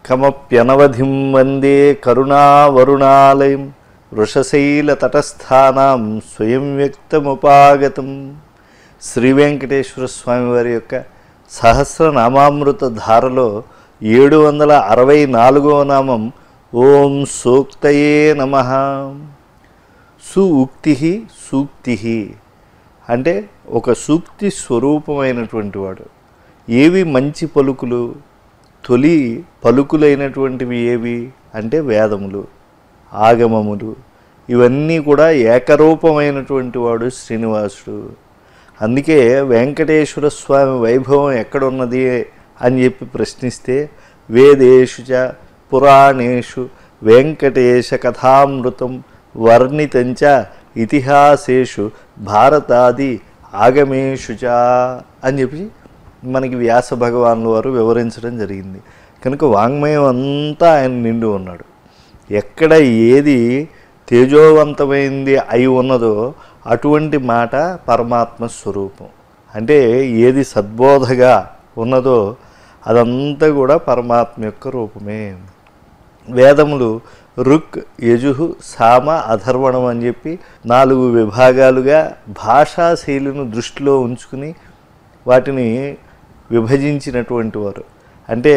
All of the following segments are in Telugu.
కమప్యనవధిం వందే కరుణావరుణాలయం వృషశైలతటస్థానాం స్వయం వ్యక్తముపాగతం శ్రీ వెంకటేశ్వర స్వామి వారి యొక్క సహస్రనామామృత ధారలో ఏడు వందల అరవై నాలుగవ నామం ఓం సూక్తయే నమ సూక్తి సూక్తి అంటే ఒక సూక్తి స్వరూపమైనటువంటి వాడు ఏవి మంచి పలుకులు తొలి పలుకులైనటువంటివి ఏవి అంటే వేదములు ఆగమములు ఇవన్నీ కూడా ఏకరూపమైనటువంటి వాడు శ్రీనివాసుడు అందుకే వెంకటేశ్వర స్వామి వైభవం ఎక్కడున్నది అని చెప్పి ప్రశ్నిస్తే వేదేషు చ పురాణేషు వెంకటేశ కథామృతం వర్ణితంచ ఇతిహాసేషు భారతాది ఆగమేషు చ అని చెప్పి మనకి వ్యాస భగవానుల వారు వివరించడం జరిగింది కనుక వాంగ్మయం అంతా ఆయన నిండి ఉన్నాడు ఎక్కడ ఏది తేజోవంతమైంది అయి ఉన్నదో అటువంటి మాట పరమాత్మ స్వరూపం అంటే ఏది సద్బోధగా ఉన్నదో అదంతా కూడా పరమాత్మ యొక్క రూపమే వేదములు రుక్ యజుహు సామ అధర్వణం అని చెప్పి నాలుగు విభాగాలుగా భాషా శైలిని దృష్టిలో ఉంచుకుని వాటిని విభజించినటువంటి వారు అంటే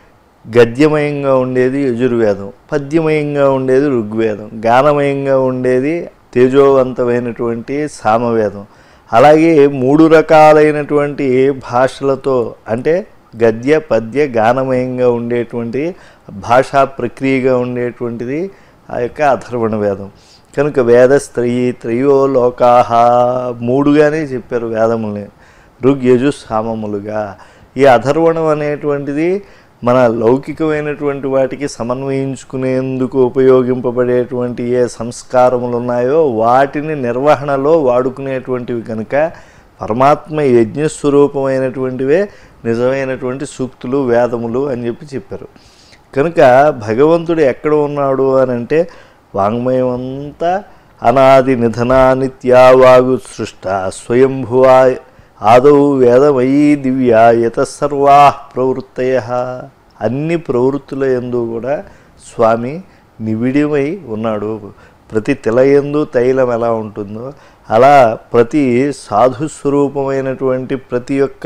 గద్యమయంగా ఉండేది యజుర్వేదం పద్యమయంగా ఉండేది ఋగ్వేదం గానమయంగా ఉండేది తేజోవంతమైనటువంటి సామవేదం అలాగే మూడు రకాలైనటువంటి భాషలతో అంటే గద్య పద్య గానమయంగా ఉండేటువంటి భాషా ప్రక్రియగా ఉండేటువంటిది ఆ యొక్క అథర్వణ వేదం కనుక వేద స్త్రయి త్రయో లోకాహ మూడుగానే చెప్పారు వేదముల్ని ఋగ్ యజు సామములుగా ఈ అథర్వణం అనేటువంటిది మన లౌకికమైనటువంటి వాటికి సమన్వయించుకునేందుకు ఉపయోగింపబడేటువంటి ఏ సంస్కారములు ఉన్నాయో వాటిని నిర్వహణలో వాడుకునేటువంటివి కనుక పరమాత్మ యజ్ఞస్వరూపమైనటువంటివే నిజమైనటువంటి సూక్తులు వేదములు అని చెప్పి చెప్పారు కనుక భగవంతుడు ఎక్కడ ఉన్నాడు అని అంటే వాంగ్మయం అంతా అనాది నిధనా నిత్యావాగు సృష్ట స్వయంభువా ఆదౌ వేదమయీ దివ్య యత సర్వా ప్రవృత్తయ అన్ని ప్రవృత్తుల ఎందు కూడా స్వామి నివిడిమై ఉన్నాడు ప్రతి తిలయందు తైలం ఎలా ఉంటుందో అలా ప్రతి సాధు స్వరూపమైనటువంటి ప్రతి ఒక్క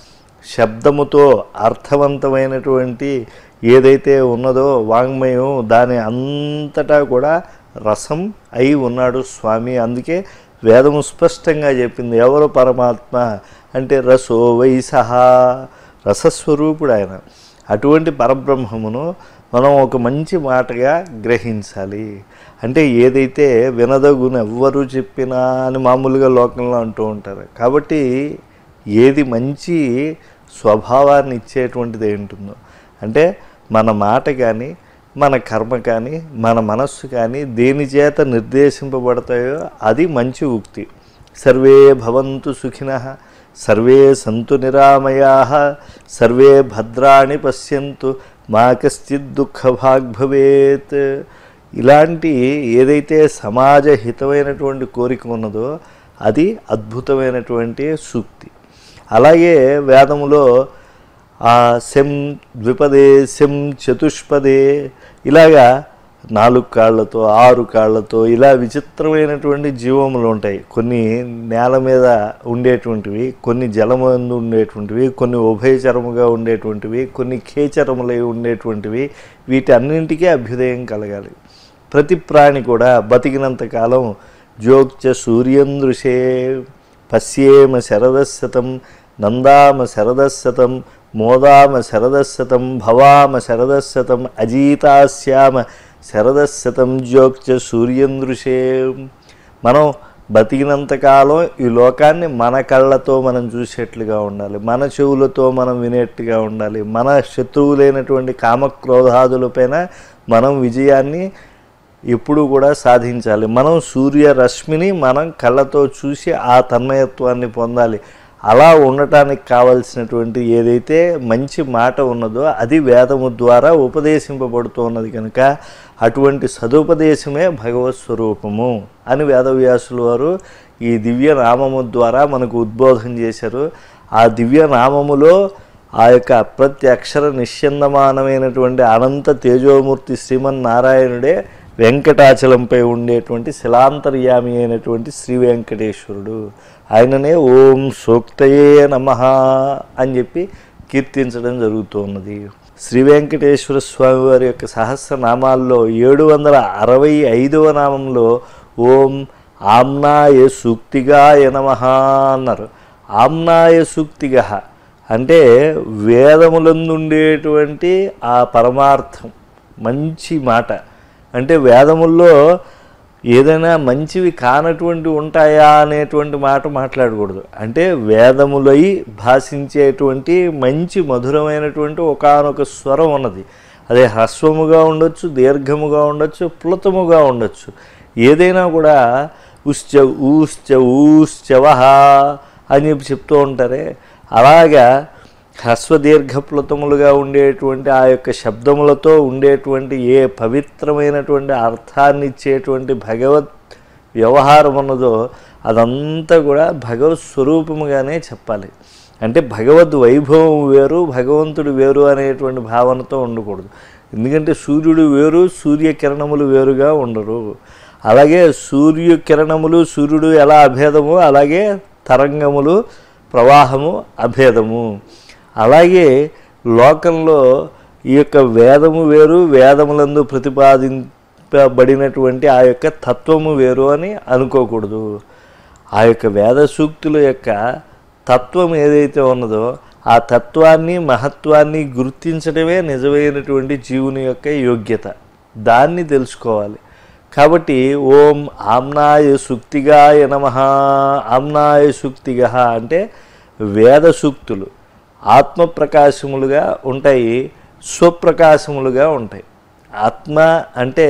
శబ్దముతో అర్థవంతమైనటువంటి ఏదైతే ఉన్నదో వాంగ్మయం దాని అంతటా కూడా రసం అయి ఉన్నాడు స్వామి అందుకే వేదము స్పష్టంగా చెప్పింది ఎవరు పరమాత్మ అంటే రసో వైసహ రసస్వరూపుడు ఆయన అటువంటి పరబ్రహ్మమును మనం ఒక మంచి మాటగా గ్రహించాలి అంటే ఏదైతే వినదగున ఎవ్వరు చెప్పినా అని మామూలుగా లోకంలో అంటూ ఉంటారు కాబట్టి ఏది మంచి స్వభావాన్ని ఇచ్చేటువంటిది ఏంటుందో అంటే మన మాట కానీ మన కర్మ కానీ మన మనస్సు కానీ దేని చేత నిర్దేశింపబడతాయో అది మంచి ఉక్తి సర్వే భవంతు సుఖిన సర్వే సంతు నిరామయా సర్వే భద్రాణి పశ్యంతు మా కశ్చిత్ దుఃఖభాగ్ భవేత్ ఇలాంటి ఏదైతే సమాజ హితమైనటువంటి కోరిక ఉన్నదో అది అద్భుతమైనటువంటి సూక్తి అలాగే వేదములో ఆ శం ద్విపదే శం చతుష్పదే ఇలాగా నాలుగు కాళ్ళతో ఆరు కాళ్ళతో ఇలా విచిత్రమైనటువంటి జీవములు ఉంటాయి కొన్ని నేల మీద ఉండేటువంటివి కొన్ని జలమందు ఉండేటువంటివి కొన్ని ఉభయచరముగా ఉండేటువంటివి కొన్ని ఖేచరములై ఉండేటువంటివి వీటన్నింటికీ అభ్యుదయం కలగాలి ప్రతి ప్రాణి కూడా బతికినంత కాలం జోక్చ సూర్యందృశే పశ్యేమ శరదశతం నందామ శరదశతం మోదామ శరదశతం భవామ శరదశతం అజీతాస్యామ శరదశతం జోక్చ సూర్యందృశే మనం బతికినంతకాలం ఈ లోకాన్ని మన కళ్ళతో మనం చూసేట్లుగా ఉండాలి మన చెవులతో మనం వినేట్టుగా ఉండాలి మన శత్రువులైనటువంటి కామక్రోధాదులపైన మనం విజయాన్ని ఎప్పుడు కూడా సాధించాలి మనం సూర్య రశ్మిని మనం కళ్ళతో చూసి ఆ తన్మయత్వాన్ని పొందాలి అలా ఉండటానికి కావలసినటువంటి ఏదైతే మంచి మాట ఉన్నదో అది వేదము ద్వారా ఉపదేశింపబడుతున్నది కనుక అటువంటి సదుపదేశమే భగవత్ స్వరూపము అని వేదవ్యాసులు వారు ఈ దివ్య నామము ద్వారా మనకు ఉద్బోధన చేశారు ఆ దివ్య నామములో ఆ యొక్క అప్రత్య అక్షర నిశ్చందమానమైనటువంటి అనంత తేజోమూర్తి శ్రీమన్నారాయణుడే వెంకటాచలంపై ఉండేటువంటి శిలాంతర్యామి అయినటువంటి శ్రీ వెంకటేశ్వరుడు ఆయననే ఓం సూక్తయే నమ అని చెప్పి కీర్తించడం జరుగుతున్నది శ్రీ వెంకటేశ్వర స్వామి వారి యొక్క సహస్రనామాల్లో ఏడు వందల అరవై ఐదవ నామంలో ఓం ఆమ్నాయ సూక్తిగాయ నమ అన్నారు ఆమ్నాయ సూక్తిగ అంటే వేదములందుండేటువంటి ఆ పరమార్థం మంచి మాట అంటే వేదముల్లో ఏదైనా మంచివి కానటువంటి ఉంటాయా అనేటువంటి మాట మాట్లాడకూడదు అంటే వేదములై భాషించేటువంటి మంచి మధురమైనటువంటి ఒకానొక స్వరం ఉన్నది అదే హ్రస్వముగా ఉండొచ్చు దీర్ఘముగా ఉండొచ్చు ప్లుతముగా ఉండొచ్చు ఏదైనా కూడా ఉశ్చ ఊశ్చ ఊశ్చవహ అని చెప్పి చెప్తూ ఉంటారే అలాగా హ్రస్వదీర్ఘప్లుతములుగా ఉండేటువంటి ఆ యొక్క శబ్దములతో ఉండేటువంటి ఏ పవిత్రమైనటువంటి అర్థాన్ని ఇచ్చేటువంటి భగవత్ వ్యవహారం ఉన్నదో అదంతా కూడా భగవత్ స్వరూపముగానే చెప్పాలి అంటే భగవద్ వైభవం వేరు భగవంతుడు వేరు అనేటువంటి భావనతో ఉండకూడదు ఎందుకంటే సూర్యుడు వేరు సూర్యకిరణములు వేరుగా ఉండరు అలాగే సూర్యకిరణములు సూర్యుడు ఎలా అభేదమో అలాగే తరంగములు ప్రవాహము అభేదము అలాగే లోకంలో ఈ యొక్క వేదము వేరు వేదములందు ప్రతిపాదింపబడినటువంటి ఆ యొక్క తత్వము వేరు అని అనుకోకూడదు ఆ యొక్క వేద సూక్తుల యొక్క తత్వం ఏదైతే ఉన్నదో ఆ తత్వాన్ని మహత్వాన్ని గుర్తించడమే నిజమైనటువంటి జీవుని యొక్క యోగ్యత దాన్ని తెలుసుకోవాలి కాబట్టి ఓం ఆమ్నాయ సూక్తిగాయ నమ ఆమ్నాయ సూక్తిగ అంటే వేద సూక్తులు ఆత్మప్రకాశములుగా ఉంటాయి స్వప్రకాశములుగా ఉంటాయి ఆత్మ అంటే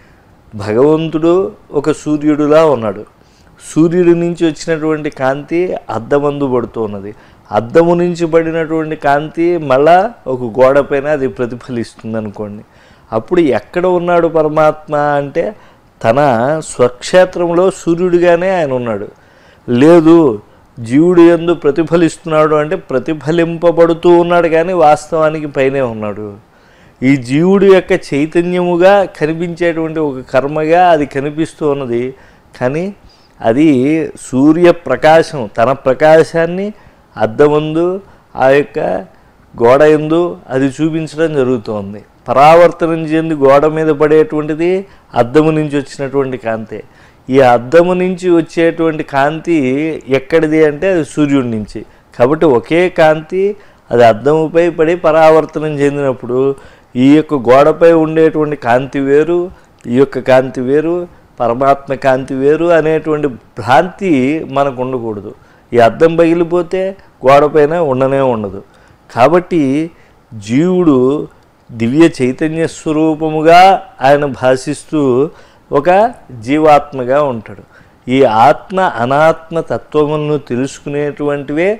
భగవంతుడు ఒక సూర్యుడులా ఉన్నాడు సూర్యుడి నుంచి వచ్చినటువంటి కాంతి అద్దమందు పడుతూ ఉన్నది అద్దము నుంచి పడినటువంటి కాంతి మళ్ళా ఒక గోడ పైన అది ప్రతిఫలిస్తుంది అనుకోండి అప్పుడు ఎక్కడ ఉన్నాడు పరమాత్మ అంటే తన స్వక్షేత్రంలో సూర్యుడిగానే ఆయన ఉన్నాడు లేదు జీవుడు ఎందు ప్రతిఫలిస్తున్నాడు అంటే ప్రతిఫలింపబడుతూ ఉన్నాడు కానీ వాస్తవానికి పైనే ఉన్నాడు ఈ జీవుడు యొక్క చైతన్యముగా కనిపించేటువంటి ఒక కర్మగా అది కనిపిస్తూ ఉన్నది కానీ అది సూర్య ప్రకాశం తన ప్రకాశాన్ని అద్దమందు ఆ యొక్క గోడ ఎందు అది చూపించడం జరుగుతోంది పరావర్తనం చెంది గోడ మీద పడేటువంటిది అద్దము నుంచి వచ్చినటువంటి కాంతే ఈ అద్దము నుంచి వచ్చేటువంటి కాంతి ఎక్కడిది అంటే అది సూర్యుడి నుంచి కాబట్టి ఒకే కాంతి అది అద్దముపై పడి పరావర్తనం చెందినప్పుడు ఈ యొక్క గోడపై ఉండేటువంటి కాంతి వేరు ఈ యొక్క కాంతి వేరు పరమాత్మ కాంతి వేరు అనేటువంటి భ్రాంతి మనకు ఉండకూడదు ఈ అద్దం పగిలిపోతే గోడపైన ఉండనే ఉండదు కాబట్టి జీవుడు దివ్య చైతన్య స్వరూపముగా ఆయన భాషిస్తూ ఒక జీవాత్మగా ఉంటాడు ఈ ఆత్మ అనాత్మ తత్వములను తెలుసుకునేటువంటివే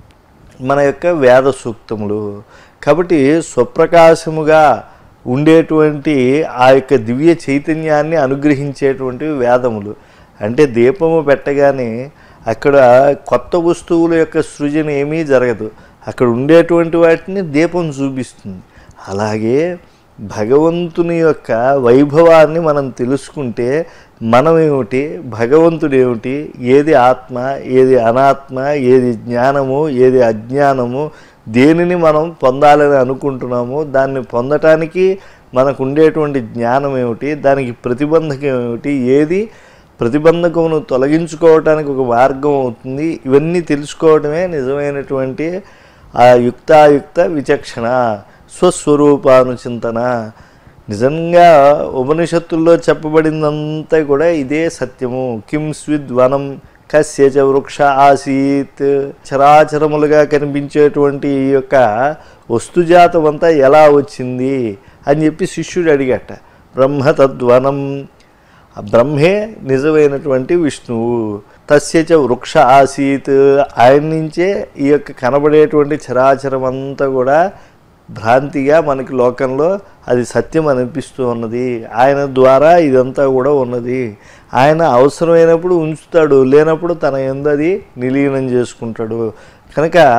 మన యొక్క వేద సూక్తములు కాబట్టి స్వప్రకాశముగా ఉండేటువంటి ఆ యొక్క దివ్య చైతన్యాన్ని అనుగ్రహించేటువంటి వేదములు అంటే దీపము పెట్టగానే అక్కడ కొత్త వస్తువుల యొక్క సృజన ఏమీ జరగదు అక్కడ ఉండేటువంటి వాటిని దీపం చూపిస్తుంది అలాగే భగవంతుని యొక్క వైభవాన్ని మనం తెలుసుకుంటే మనం ఏమిటి భగవంతుడు ఏమిటి ఏది ఆత్మ ఏది అనాత్మ ఏది జ్ఞానము ఏది అజ్ఞానము దేనిని మనం పొందాలని అనుకుంటున్నామో దాన్ని పొందటానికి మనకు ఉండేటువంటి జ్ఞానం ఏమిటి దానికి ప్రతిబంధకం ఏమిటి ఏది ప్రతిబంధకమును తొలగించుకోవటానికి ఒక మార్గం అవుతుంది ఇవన్నీ తెలుసుకోవడమే నిజమైనటువంటి ఆ యుక్తాయుక్త విచక్షణ స్వస్వరూపానుచింతన నిజంగా ఉపనిషత్తుల్లో చెప్పబడిందంతా కూడా ఇదే సత్యము కిం స్విద్వనం కస్యచ వృక్ష ఆసీత్ చరాచరములుగా కనిపించేటువంటి ఈ యొక్క వస్తుజాతం అంతా ఎలా వచ్చింది అని చెప్పి శిష్యుడు అడిగట బ్రహ్మ తద్వనం ఆ బ్రహ్మే నిజమైనటువంటి విష్ణువు తస్యచ వృక్ష ఆసీత్ ఆయన నుంచే ఈ యొక్క కనబడేటువంటి చరాచరం అంతా కూడా భ్రాంతిగా మనకి లోకంలో అది సత్యం అనిపిస్తూ ఉన్నది ఆయన ద్వారా ఇదంతా కూడా ఉన్నది ఆయన అవసరమైనప్పుడు ఉంచుతాడు లేనప్పుడు తన ఎందది నిలీనం చేసుకుంటాడు కనుక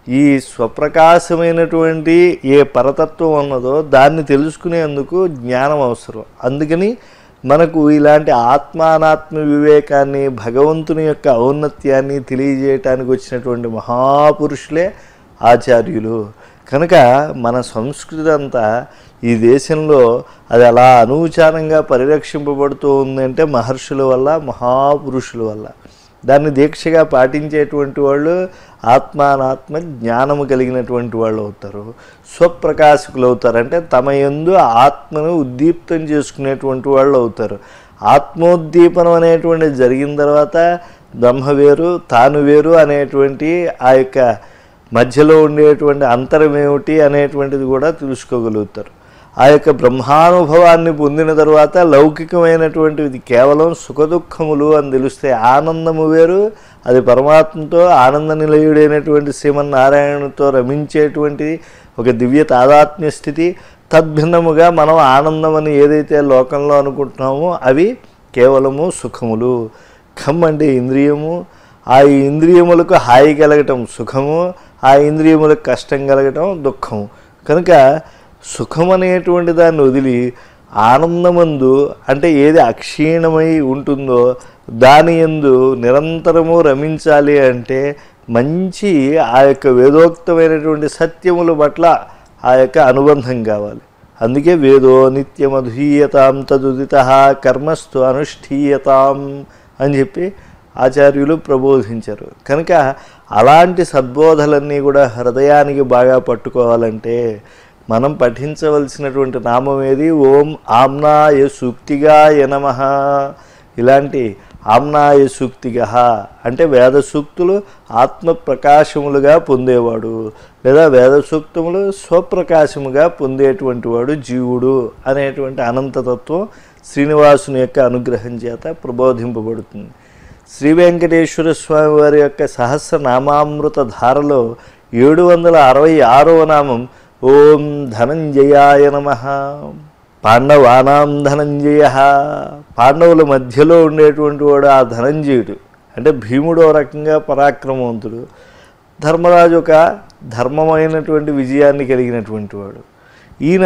ఈ స్వప్రకాశమైనటువంటి ఏ పరతత్వం ఉన్నదో దాన్ని తెలుసుకునేందుకు జ్ఞానం అవసరం అందుకని మనకు ఇలాంటి ఆత్మానాత్మ వివేకాన్ని భగవంతుని యొక్క ఔన్నత్యాన్ని తెలియజేయటానికి వచ్చినటువంటి మహాపురుషులే ఆచార్యులు కనుక మన సంస్కృతి అంతా ఈ దేశంలో అది అలా అనూచారంగా పరిరక్షింపబడుతూ ఉందంటే మహర్షుల వల్ల మహాపురుషుల వల్ల దాన్ని దీక్షగా పాటించేటువంటి వాళ్ళు ఆత్మానాత్మ జ్ఞానము కలిగినటువంటి వాళ్ళు అవుతారు స్వప్రకాశకులు అవుతారు అంటే తమ యందు ఆత్మను ఉద్దీప్తం చేసుకునేటువంటి వాళ్ళు అవుతారు ఆత్మోద్దీపనం అనేటువంటిది జరిగిన తర్వాత బ్రహ్మ వేరు తాను వేరు అనేటువంటి ఆ యొక్క మధ్యలో ఉండేటువంటి అంతరం ఏమిటి అనేటువంటిది కూడా తెలుసుకోగలుగుతారు ఆ యొక్క బ్రహ్మానుభవాన్ని పొందిన తర్వాత లౌకికమైనటువంటిది కేవలం సుఖదుఖములు అని తెలిస్తే ఆనందము వేరు అది పరమాత్మతో ఆనంద నిలయుడైనటువంటి శ్రీమన్నారాయణతో రమించేటువంటి ఒక దివ్య తాదాత్మ్య స్థితి తద్భిన్నముగా మనం ఆనందం అని ఏదైతే లోకంలో అనుకుంటున్నామో అవి కేవలము సుఖములు ఖమ్ అంటే ఇంద్రియము ఆ ఇంద్రియములకు హాయి కలగటం సుఖము ఆ ఇంద్రియములకు కష్టం కలగటం దుఃఖము కనుక సుఖం అనేటువంటి దాన్ని వదిలి ఆనందమందు అంటే ఏది అక్షీణమై ఉంటుందో దాని ఎందు నిరంతరము రమించాలి అంటే మంచి ఆ యొక్క వేదోక్తమైనటువంటి సత్యముల పట్ల ఆ యొక్క అనుబంధం కావాలి అందుకే వేదో నిత్యమధుయతాం తదుదిత కర్మస్తు అనుష్ఠీయతాం అని చెప్పి ఆచార్యులు ప్రబోధించారు కనుక అలాంటి సద్బోధలన్నీ కూడా హృదయానికి బాగా పట్టుకోవాలంటే మనం పఠించవలసినటువంటి నామం ఏది ఓం ఆమ్నాయ సూక్తిగాయ నమ ఇలాంటి ఆమ్నాయ సూక్తిగ అంటే వేద సూక్తులు ఆత్మ ప్రకాశములుగా పొందేవాడు లేదా వేద సూక్తములు స్వప్రకాశముగా పొందేటువంటి వాడు జీవుడు అనేటువంటి అనంతతత్వం శ్రీనివాసుని యొక్క అనుగ్రహం చేత ప్రబోధింపబడుతుంది శ్రీ వెంకటేశ్వర స్వామి వారి యొక్క సహస్రనామామృత ధారలో ఏడు వందల అరవై ఆరవ నామం ఓం ధనంజయాయ నమ పాండవానాం ధనంజయ పాండవుల మధ్యలో ఉండేటువంటి వాడు ఆ ధనంజయుడు అంటే భీముడు ఓ రకంగా పరాక్రమవంతుడు ధర్మరాజు ఒక ధర్మమైనటువంటి విజయాన్ని కలిగినటువంటి వాడు ఈయన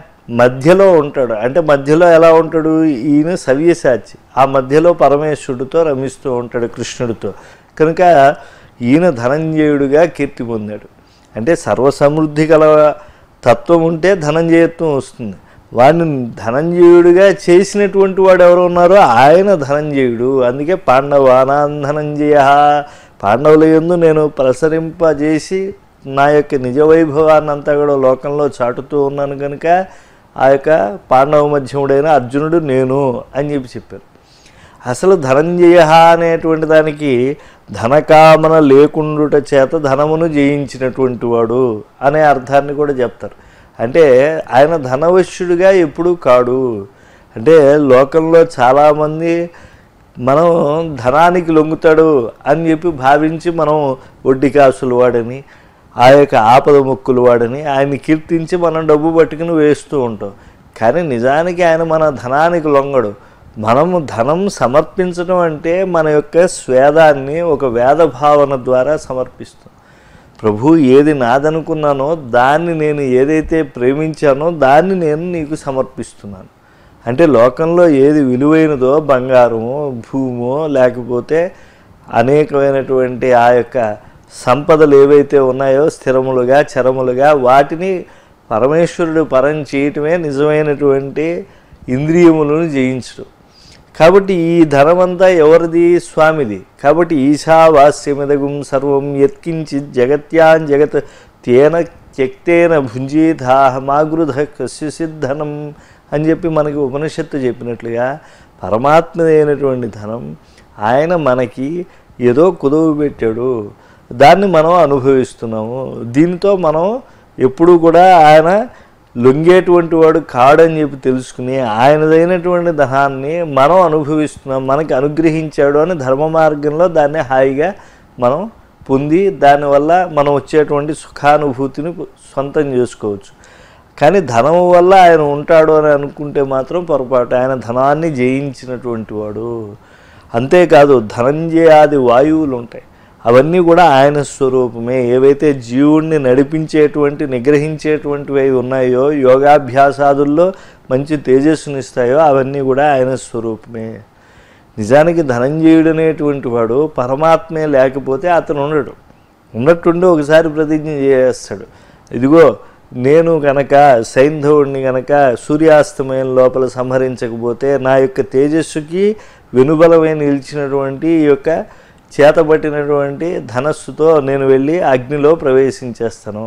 మధ్యలో ఉంటాడు అంటే మధ్యలో ఎలా ఉంటాడు ఈయన సవ్యసాచి ఆ మధ్యలో పరమేశ్వరుడితో రమిస్తూ ఉంటాడు కృష్ణుడితో కనుక ఈయన ధనంజయుడిగా కీర్తి పొందాడు అంటే సర్వసమృద్ధి గల తత్వం ఉంటే ధనంజయత్వం వస్తుంది వాడిని ధనంజయుడిగా చేసినటువంటి వాడు ఎవరు ఉన్నారో ఆయన ధనంజయుడు అందుకే పాండవానాన్ ధనంజయ పాండవుల యందు నేను ప్రసరింపజేసి నా యొక్క నిజ వైభవాన్ని అంతా కూడా లోకంలో చాటుతూ ఉన్నాను కనుక ఆ యొక్క పాండవ మధ్యముడైన అర్జునుడు నేను అని చెప్పి చెప్పారు అసలు ధనంజయ అనేటువంటి దానికి ధనకామన లేకుండుట చేత ధనమును జయించినటువంటి వాడు అనే అర్థాన్ని కూడా చెప్తారు అంటే ఆయన ధనవశ్యుడిగా ఎప్పుడూ కాడు అంటే లోకంలో చాలామంది మనం ధనానికి లొంగుతాడు అని చెప్పి భావించి మనం వడ్డీ కాసులు వాడని ఆ యొక్క ఆపద మొక్కులు వాడని ఆయన్ని కీర్తించి మనం డబ్బు పట్టుకుని వేస్తూ ఉంటాం కానీ నిజానికి ఆయన మన ధనానికి లొంగడు మనము ధనం సమర్పించడం అంటే మన యొక్క స్వేదాన్ని ఒక వేద భావన ద్వారా సమర్పిస్తాం ప్రభు ఏది నాదనుకున్నానో దాన్ని నేను ఏదైతే ప్రేమించానో దాన్ని నేను నీకు సమర్పిస్తున్నాను అంటే లోకంలో ఏది విలువైనదో బంగారమో భూమో లేకపోతే అనేకమైనటువంటి ఆ యొక్క సంపదలు ఏవైతే ఉన్నాయో స్థిరములుగా చరములుగా వాటిని పరమేశ్వరుడు పరం చేయటమే నిజమైనటువంటి ఇంద్రియములను జయించడం కాబట్టి ఈ ధనమంతా ఎవరిది స్వామిది కాబట్టి ఈశావాస్యమిదగుం సర్వం యత్కించిత్ జగత్యాన్ జగత్ తేన త్యక్తేన భుంజీతాహ మాగృధ కస్యసిద్ధనం అని చెప్పి మనకి ఉపనిషత్తు చెప్పినట్లుగా పరమాత్మదైనటువంటి ధనం ఆయన మనకి ఏదో కుదువు పెట్టాడు దాన్ని మనం అనుభవిస్తున్నాము దీనితో మనం ఎప్పుడూ కూడా ఆయన లొంగేటువంటి వాడు కాడని చెప్పి తెలుసుకుని ఆయనదైనటువంటి ధనాన్ని మనం అనుభవిస్తున్నాం మనకి అనుగ్రహించాడు అని ధర్మ మార్గంలో దాన్ని హాయిగా మనం పొంది దానివల్ల మనం వచ్చేటువంటి సుఖానుభూతిని సొంతం చేసుకోవచ్చు కానీ ధనం వల్ల ఆయన ఉంటాడు అని అనుకుంటే మాత్రం పొరపాటు ఆయన ధనాన్ని జయించినటువంటి వాడు అంతేకాదు ధనంజయాది వాయువులు ఉంటాయి అవన్నీ కూడా ఆయన స్వరూపమే ఏవైతే జీవుణ్ణి నడిపించేటువంటి నిగ్రహించేటువంటివి అవి ఉన్నాయో యోగాభ్యాసాదుల్లో మంచి తేజస్సునిస్తాయో అవన్నీ కూడా ఆయన స్వరూపమే నిజానికి ధనంజయుడు అనేటువంటి వాడు పరమాత్మే లేకపోతే అతను ఉండడు ఉన్నట్టుండి ఒకసారి ప్రతిజ్ఞ చేస్తాడు ఇదిగో నేను గనక సైంధవుడిని గనక సూర్యాస్తమయం లోపల సంహరించకపోతే నా యొక్క తేజస్సుకి వెనుబలమై నిలిచినటువంటి ఈ యొక్క చేతబట్టినటువంటి ధనస్సుతో నేను వెళ్ళి అగ్నిలో ప్రవేశించేస్తాను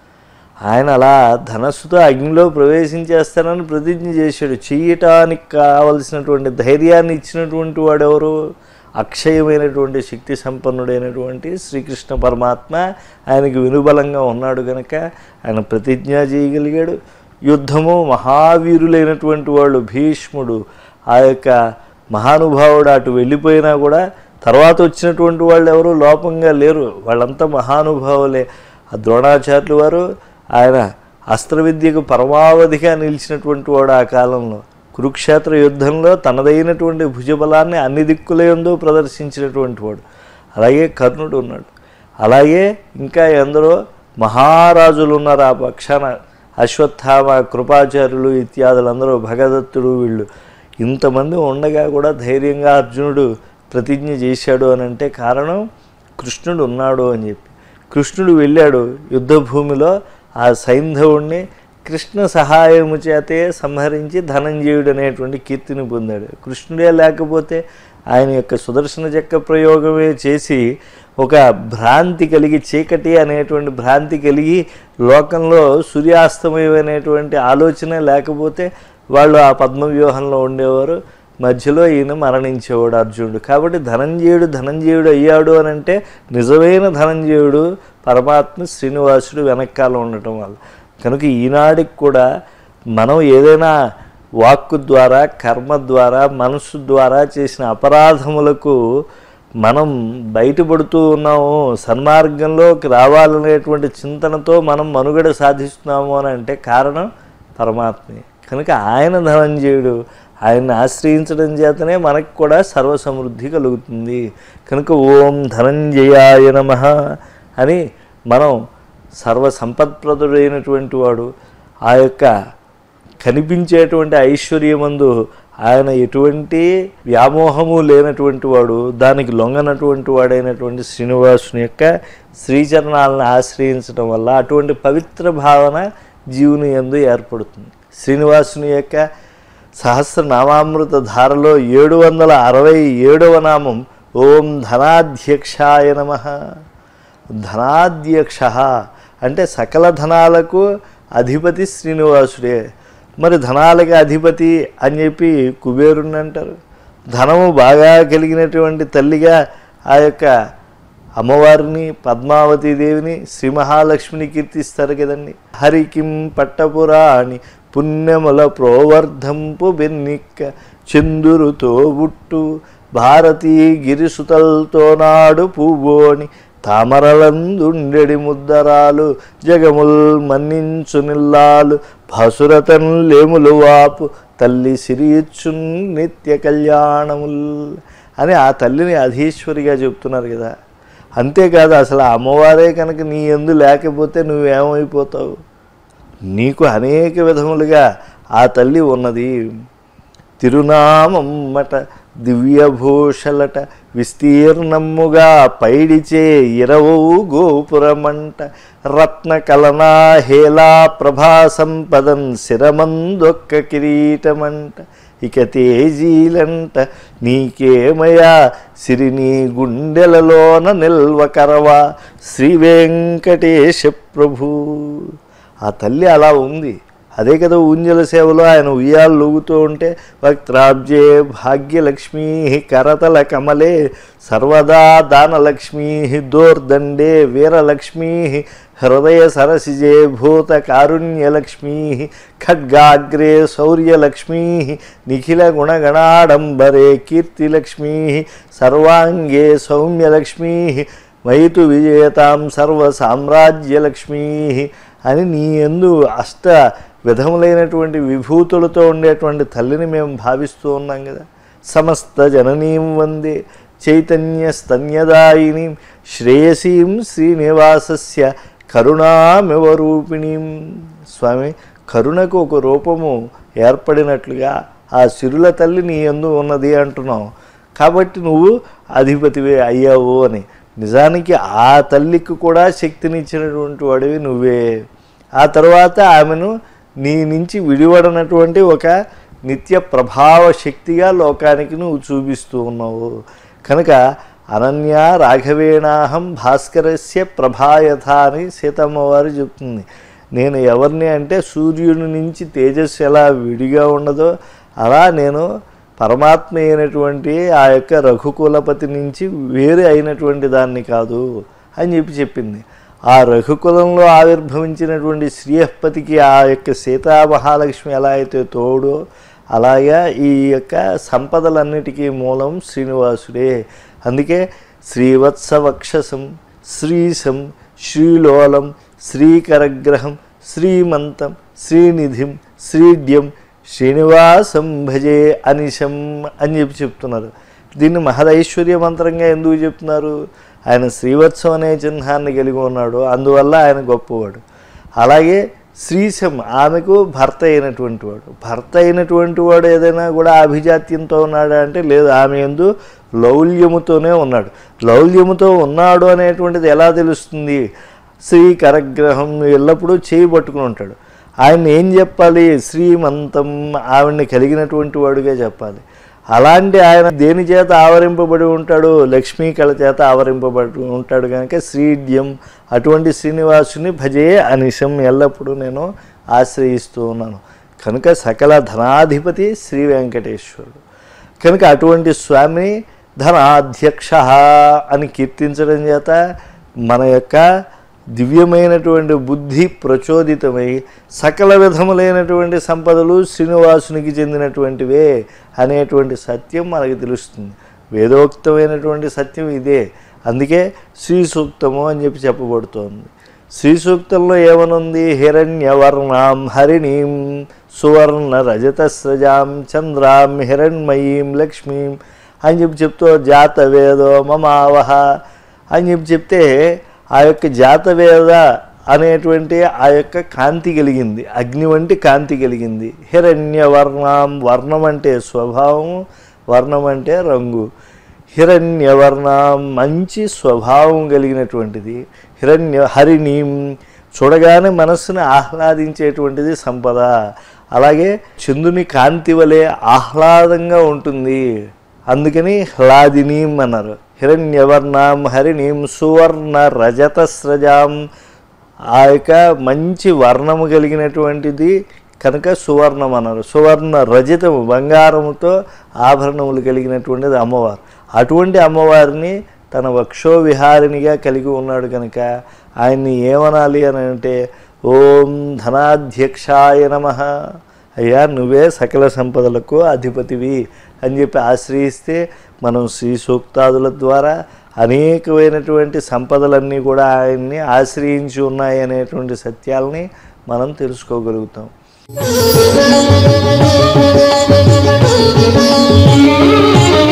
ఆయన అలా ధనస్సుతో అగ్నిలో ప్రవేశించేస్తానని ప్రతిజ్ఞ చేశాడు చెయ్యటానికి కావలసినటువంటి ధైర్యాన్ని ఇచ్చినటువంటి వాడెవరు అక్షయమైనటువంటి శక్తి సంపన్నుడైనటువంటి శ్రీకృష్ణ పరమాత్మ ఆయనకి వినుబలంగా ఉన్నాడు కనుక ఆయన ప్రతిజ్ఞ చేయగలిగాడు యుద్ధము మహావీరులైనటువంటి వాళ్ళు భీష్ముడు ఆ యొక్క మహానుభావుడు అటు వెళ్ళిపోయినా కూడా తర్వాత వచ్చినటువంటి వాళ్ళు ఎవరు లోపంగా లేరు వాళ్ళంతా మహానుభావులే ఆ ద్రోణాచార్యులు వారు ఆయన అస్త్ర విద్యకు పరమావధిగా నిలిచినటువంటి వాడు ఆ కాలంలో కురుక్షేత్ర యుద్ధంలో తనదైనటువంటి భుజబలాన్ని అన్ని దిక్కులందు ప్రదర్శించినటువంటి వాడు అలాగే కర్ణుడు ఉన్నాడు అలాగే ఇంకా ఎందరో మహారాజులు ఉన్నారు ఆ పక్షాన అశ్వత్థామ కృపాచార్యులు ఇత్యాదులందరూ భగదత్తుడు వీళ్ళు ఇంతమంది ఉండగా కూడా ధైర్యంగా అర్జునుడు ప్రతిజ్ఞ చేశాడు అని అంటే కారణం కృష్ణుడు ఉన్నాడు అని చెప్పి కృష్ణుడు వెళ్ళాడు యుద్ధభూమిలో ఆ సైంధవుణ్ణి కృష్ణ సహాయము చేతే సంహరించి ధనంజయుడు అనేటువంటి కీర్తిని పొందాడు కృష్ణుడే లేకపోతే ఆయన యొక్క సుదర్శన చక్ర ప్రయోగమే చేసి ఒక భ్రాంతి కలిగి చీకటి అనేటువంటి భ్రాంతి కలిగి లోకంలో సూర్యాస్తమయం అనేటువంటి ఆలోచన లేకపోతే వాళ్ళు ఆ పద్మవ్యూహంలో ఉండేవారు మధ్యలో ఈయన మరణించేవాడు అర్జునుడు కాబట్టి ధనంజయుడు ధనంజయుడు అయ్యాడు అని అంటే నిజమైన ధనంజయుడు పరమాత్మ శ్రీనివాసుడు వెనకాల ఉండటం వల్ల కనుక ఈనాడికి కూడా మనం ఏదైనా వాక్కు ద్వారా కర్మ ద్వారా మనసు ద్వారా చేసిన అపరాధములకు మనం బయటపడుతూ ఉన్నాము సన్మార్గంలోకి రావాలనేటువంటి చింతనతో మనం మనుగడ సాధిస్తున్నాము అని అంటే కారణం పరమాత్మే కనుక ఆయన ధనంజయుడు ఆయన్ని ఆశ్రయించడం చేతనే మనకు కూడా సర్వసమృద్ధి కలుగుతుంది కనుక ఓం ధనంజయాయ నమ అని మనం సర్వ సంపత్ప్రదుడైనటువంటి వాడు ఆ యొక్క కనిపించేటువంటి ఐశ్వర్యమందు ఆయన ఎటువంటి వ్యామోహము లేనటువంటి వాడు దానికి లొంగనటువంటి వాడైనటువంటి శ్రీనివాసుని యొక్క శ్రీచరణాలను ఆశ్రయించడం వల్ల అటువంటి పవిత్ర భావన జీవుని ఎందు ఏర్పడుతుంది శ్రీనివాసుని యొక్క సహస్రనామామృత ధారలో ఏడు వందల అరవై ఏడవ నామం ఓం ధనాధ్యక్షాయ నమ ధనాధ్యక్ష అంటే సకల ధనాలకు అధిపతి శ్రీనివాసుడే మరి ధనాలకి అధిపతి అని చెప్పి కుబేరుణ్ణి అంటారు ధనము బాగా కలిగినటువంటి తల్లిగా ఆ యొక్క అమ్మవారిని పద్మావతి దేవిని శ్రీ మహాలక్ష్మిని కీర్తిస్తారు కదండి హరికిం పట్టపురాణి పుణ్యముల ప్రోవర్ధంపు బెన్నిక్క చందురుతో బుట్టు భారతీ గిరిసుతల్తో నాడు పువ్వోని తామరలందుండెడి ముద్దరాలు జగముల్ మన్నించు నిల్లాలు భసురతన్ లేములు వాపు తల్లి సిరియిచ్చున్ నిత్య కళ్యాణముల్ అని ఆ తల్లిని అధీశ్వరిగా చెప్తున్నారు కదా అంతేకాదు అసలు ఆ అమ్మవారే కనుక నీ ఎందు లేకపోతే నువ్వేమైపోతావు నీకు అనేక విధములుగా ఆ తల్లి ఉన్నది తిరునామమ్మట దివ్యభూషలట విస్తీర్ణముగా పైడిచే ఇరవు గోపురమంట రత్న కలనా హేలా ప్రభా సంపదన్ శిరమందొక్క కిరీటమంట ఇక తేజీలంట నీకేమయా సిరిని గుండెలలోన నిల్వకరవా శ్రీ వెంకటేశ ప్రభు ఆ తల్లి అలా ఉంది అదే కదా ఊంజల సేవలో ఆయన ఉయ్యాలు లూగుతూ ఉంటే వక్త్రాబ్జే భాగ్యలక్ష్మీ కరతల కమలే సర్వదా దానలక్ష్మీ దోర్దండే వీరలక్ష్మీ హృదయ సరసిజే భూత కారుణ్యలక్ష్మీ ఖడ్గాగ్రే శౌర్యలక్ష్మీ నిఖిల గుణగణాడంబరే కీర్తిలక్ష్మీ సర్వాంగే సౌమ్యలక్ష్మీ మైతు విజేతాం సర్వ సామ్రాజ్యలక్ష్మీ అని నీ ఎందు అష్ట విధములైనటువంటి విభూతులతో ఉండేటువంటి తల్లిని మేము భావిస్తూ ఉన్నాం కదా సమస్త జననీం వందే చైతన్య స్తన్యదాయిని శ్రేయసీం శ్రీనివాసస్య కరుణామివ రూపిణీం స్వామి కరుణకు ఒక రూపము ఏర్పడినట్లుగా ఆ సిరుల తల్లి నీ ఎందు ఉన్నది అంటున్నావు కాబట్టి నువ్వు అధిపతివే అయ్యావు అని నిజానికి ఆ తల్లికి కూడా శక్తినిచ్చినటువంటి వాడివి నువ్వే ఆ తర్వాత ఆమెను నీ నుంచి విడివడనటువంటి ఒక నిత్య ప్రభావ శక్తిగా లోకానికి నువ్వు చూపిస్తూ ఉన్నావు కనుక అనన్య రాఘవేణాహం భాస్కరస్య ప్రభాయథ అని సీతమ్మ వారు చెప్తుంది నేను ఎవరిని అంటే సూర్యుడి నుంచి తేజస్సు ఎలా విడిగా ఉండదో అలా నేను పరమాత్మ అయినటువంటి ఆ యొక్క రఘుకులపతి నుంచి వేరే అయినటువంటి దాన్ని కాదు అని చెప్పి చెప్పింది ఆ రఘుకులంలో ఆవిర్భవించినటువంటి శ్రీయపతికి ఆ యొక్క సీతా మహాలక్ష్మి ఎలా అయితే తోడో అలాగా ఈ యొక్క సంపదలన్నిటికీ మూలం శ్రీనివాసుడే అందుకే శ్రీవత్సవక్షసం శ్రీశం శ్రీలోలం శ్రీకరగ్రహం శ్రీమంతం శ్రీనిధిం శ్రీడ్యం శ్రీనివాసం భజే అనిశం అని చెప్పి చెప్తున్నారు దీన్ని మహదైశ్వర్య మంత్రంగా ఎందుకు చెప్తున్నారు ఆయన శ్రీవత్సం అనే చిహ్నాన్ని కలిగి ఉన్నాడు అందువల్ల ఆయన గొప్పవాడు అలాగే శ్రీశం ఆమెకు భర్త అయినటువంటి వాడు భర్త అయినటువంటి వాడు ఏదైనా కూడా అభిజాత్యంతో ఉన్నాడా అంటే లేదు ఆమె ఎందు లౌల్యముతోనే ఉన్నాడు లౌల్యముతో ఉన్నాడు అనేటువంటిది ఎలా తెలుస్తుంది శ్రీ కరగ్రహం ఎల్లప్పుడూ చేయి పట్టుకుని ఉంటాడు ఆయన ఏం చెప్పాలి శ్రీమంతం ఆవిడ్ని కలిగినటువంటి వాడుగా చెప్పాలి అలాంటి ఆయన దేని చేత ఆవరింపబడి ఉంటాడు లక్ష్మీ కళ చేత ఆవరింపబడి ఉంటాడు కనుక శ్రీడ్యం అటువంటి శ్రీనివాసుని భజే అనిశం ఎల్లప్పుడూ నేను ఆశ్రయిస్తూ ఉన్నాను కనుక సకల ధనాధిపతి శ్రీ వెంకటేశ్వరుడు కనుక అటువంటి స్వామిని ధనాధ్యక్ష అని కీర్తించడం చేత మన యొక్క దివ్యమైనటువంటి బుద్ధి ప్రచోదితమై సకల విధములైనటువంటి సంపదలు శ్రీనివాసునికి చెందినటువంటివే అనేటువంటి సత్యం మనకు తెలుస్తుంది వేదోక్తమైనటువంటి సత్యం ఇదే అందుకే శ్రీ సూక్తము అని చెప్పి చెప్పబడుతోంది శ్రీ సూక్తంలో ఏమనుంది హిరణ్యవర్ణాం హరిణీం సువర్ణ రజతస్రజాం చంద్రాం హిరణ్మయీం లక్ష్మీం అని చెప్పి చెప్తూ జాతవేదో మమావహ అని చెప్పి చెప్తే ఆ యొక్క జాతవేద అనేటువంటి ఆ యొక్క కాంతి కలిగింది అగ్ని వంటి కాంతి కలిగింది హిరణ్య వర్ణం వర్ణం అంటే స్వభావం వర్ణం అంటే రంగు హిరణ్యవర్ణం మంచి స్వభావం కలిగినటువంటిది హిరణ్య హరిణీం చూడగానే మనస్సుని ఆహ్లాదించేటువంటిది సంపద అలాగే చంద్రుని కాంతి వలె ఆహ్లాదంగా ఉంటుంది అందుకని హ్లాదినీం అన్నారు హిరణ్యవర్ణాం హరిణీం సువర్ణ రజతస్రజాం ఆ యొక్క మంచి వర్ణము కలిగినటువంటిది కనుక సువర్ణం అన్నారు సువర్ణ రజతము బంగారముతో ఆభరణములు కలిగినటువంటిది అమ్మవారు అటువంటి అమ్మవారిని తన వక్షో విహారినిగా కలిగి ఉన్నాడు కనుక ఆయన్ని ఏమనాలి అని అంటే ఓం ధనాధ్యక్షాయ నమ అయ్యా నువ్వే సకల సంపదలకు అధిపతివి అని చెప్పి ఆశ్రయిస్తే మనం శ్రీ సూక్తాదుల ద్వారా అనేకమైనటువంటి సంపదలన్నీ కూడా ఆయన్ని ఆశ్రయించి ఉన్నాయి అనేటువంటి సత్యాలని మనం తెలుసుకోగలుగుతాం Thank you.